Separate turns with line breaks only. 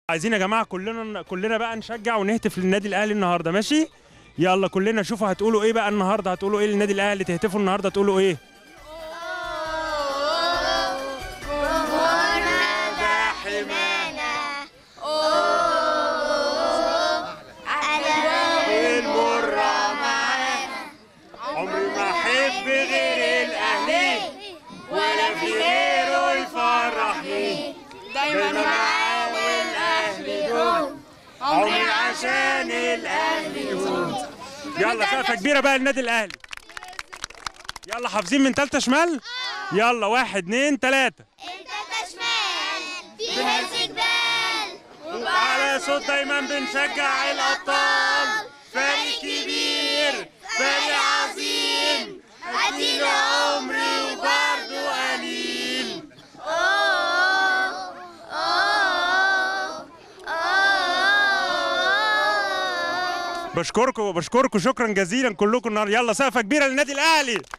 عايزين يا جماعه كلنا كلنا بقى نشجع ونهتف للنادي الاهلي النهارده ماشي يلا كلنا شوفوا هتقولوا ايه بقى النهارده هتقولوا ايه للنادي الاهلي تهتفوا النهارده تقولوا ايه المرة معانا عمري ما احب غير الاهلي ولا في غيره يفرحني دايما معاه والاهلي دول عمري عشان الاهلي دول يلا سقفه كبيره بقى النادي الاهلي يلا حافظين من تالتة شمال يلا واحد اتنين تلاتة
انت تشمال فيها جبال
وعلى صوت دايما بنشجع الابطال فريق كبير فريق عظيم اديله عمري وبرضه قليل بشكركم بشكركم شكرا جزيلا كلكم النهارده يلا سقفه كبيره للنادي الاهلي